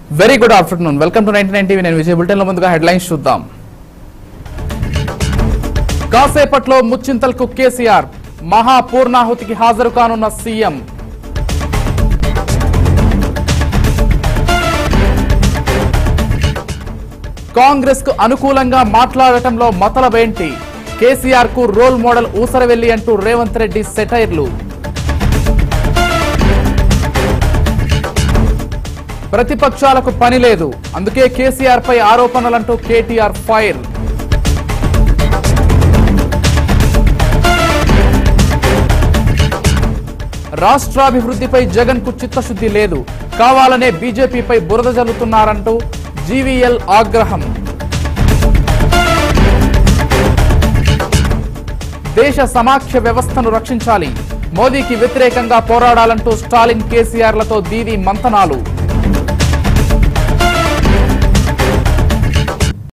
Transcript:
very good afternoon welcome to ninety nine TV నేను Vijay bulletin లో ముందుగా హెడ్లైన్స్ చూద్దాం కాసేపట్లో ముచ్చింతల్కు కేసీఆర్ మహా పూర్ణాహుతికి హాజరు కానున్న సీఎం కాంగ్రెస్ కు అనుకూలంగా మాట్లాడటంలో మతలబేంటి కేసీఆర్ కు రోల్ మోడల్ ఊసరవెల్లి అంటూ రేవంత్ రెడ్డి సెటైర్లు ప్రతిపక్షాలకు పని లేదు అందుకే కేసీఆర్ పై ఆరోపణలంటూ కేటీఆర్ ఫైర్ రాష్ట్రాభివృద్ధిపై జగన్ కు చిత్తశుద్ధి లేదు కావాలనే బీజేపీపై బురద జల్లుతున్నారంటూ జీవీఎల్ ఆగ్రహం దేశ సమాఖ్య వ్యవస్థను రక్షించాలి మోదీకి వ్యతిరేకంగా పోరాడాలంటూ స్టాలిన్ కేసీఆర్లతో దీది మంతనాలు